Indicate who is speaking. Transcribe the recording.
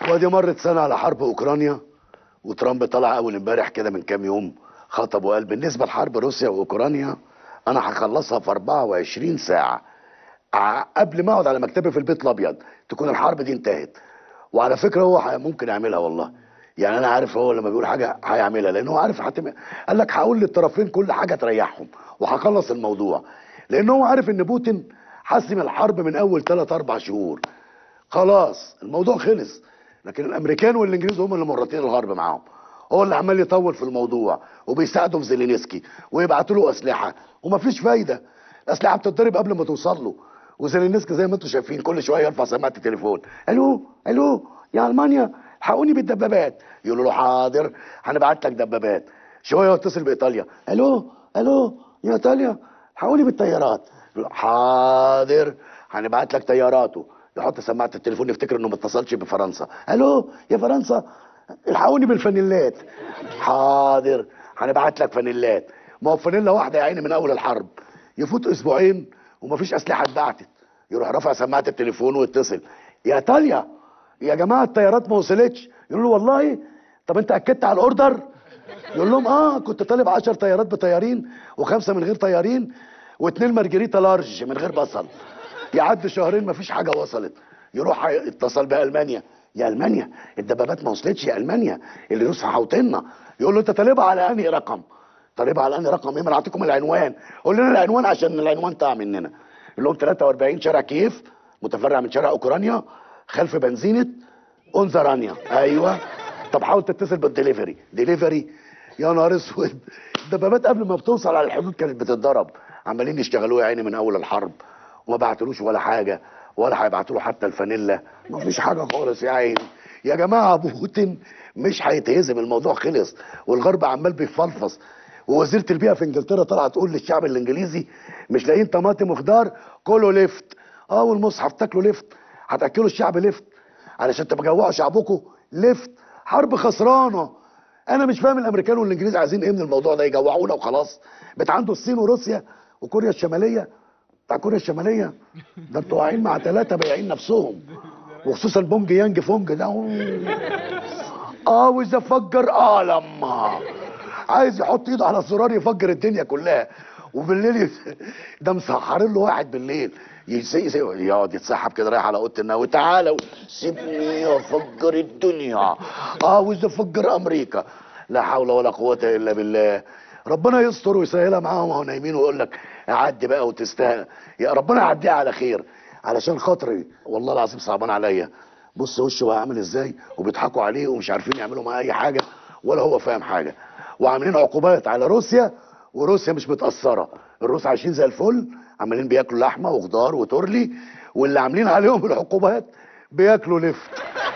Speaker 1: وادي مرت سنه على حرب اوكرانيا وترامب طلع اول امبارح كده من كام يوم خطب وقال بالنسبه لحرب روسيا واوكرانيا انا هخلصها في 24 ساعه ع- قبل ما اقعد على مكتبي في البيت الابيض تكون الحرب دي انتهت وعلى فكره هو ح- ممكن يعملها والله يعني انا عارف هو لما بيقول حاجه هيعملها لان هو عارف حتم... قال لك هقول للطرفين كل حاجه تريحهم وهخلص الموضوع لان هو عارف ان بوتين حسم الحرب من اول 3 4 شهور خلاص الموضوع خلص لكن الامريكان والانجليز هم اللي مرتين الغرب معاهم هو اللي عمال يطول في الموضوع وبيساعدوا في زيلينسكي ويبعتوا له اسلحه ومفيش فايده الاسلحه بتتضرب قبل ما توصل له وزيلينسكي زي ما انتم شايفين كل شويه يرفع سماعه التليفون الو الو يا المانيا الحقوني بالدبابات يقولوا له حاضر هنبعت لك دبابات شويه يتصل بايطاليا الو الو يا ايطاليا الحقوني بالطيارات يقول له حاضر هنبعت لك طياراته يحط سماعه التليفون يفتكر انه ما اتصلش بفرنسا الو يا فرنسا الحقوني بالفانيلات حاضر هنبعت لك فانيلات ما هو فانيلا واحده يا عيني من اول الحرب يفوت اسبوعين ومفيش اسلحه اتبعتت يروح رافع سماعه التليفون ويتصل يا ايطاليا يا جماعه الطيارات ما وصلتش يقول له والله طب انت اكدت على الاوردر يقول لهم اه كنت طالب 10 طيارات بطيارين وخمسه من غير طيارين واثنين مارجريتا لارج من غير بصل يعدي شهرين مفيش حاجه وصلت يروح يتصل بالمانيا يا المانيا الدبابات ما وصلتش يا المانيا اللي روسيا حوطنا يقول له انت طالبها على انهي رقم طالبها على انهي رقم ايه ما انا اعطيكم العنوان قول لنا العنوان عشان العنوان طاع مننا يقول لهم 43 شارع كييف متفرع من شارع اوكرانيا خلف بنزينه اونزرانيا ايوه طب حاول تتصل بالدليفري دليفري يا نهار اسود الدبابات قبل ما بتوصل على الحدود كانت بتتضرب عمالين يشتغلوه يا عيني من اول الحرب وما بعتلوش ولا حاجه ولا هيبعتوا له حتى الفانيلا ما فيش حاجه خالص يا عيني يا جماعه بوتين مش هيتهزم الموضوع خلص والغرب عمال بيفلفص ووزيره البيئه في انجلترا طلعت تقول للشعب الانجليزي مش لاقيين طماطم وخضار كلوا لفت اه والمصحف تاكلوا لفت هتاكلوا الشعب لفت علشان تجوعوا شعبكم لفت حرب خسرانه انا مش فاهم الامريكان والانجليز عايزين ايه من الموضوع ده يجوعونا وخلاص بتعنده الصين وروسيا وكوريا الشماليه بتاع كوريا الشماليه ده انتوا واقعين مع ثلاثه بايعين نفسهم وخصوصا بونج يانج فونج ده عاوز افجر عالم عايز يحط ايده على الزرار يفجر الدنيا كلها وبالليل يس- ده مسحرين له واحد بالليل يسي يسي يقعد يتسحب كده رايح على اوضه النووي تعالى سيبني افجر الدنيا عاوز افجر امريكا لا حول ولا قوه الا بالله ربنا يستر ويسهلها معاهم وهو نايمين ويقول لك عدي بقى وتستاهل يا ربنا يعديها على خير علشان خاطري والله العظيم صعبان عليا بص وشه بقى عامل ازاي وبيضحكوا عليه ومش عارفين يعملوا معاه اي حاجه ولا هو فاهم حاجه وعاملين عقوبات على روسيا وروسيا مش متاثره الروس عايشين زي الفل عمالين بياكلوا لحمه وخضار وتورلي واللي عاملين عليهم العقوبات بياكلوا لفت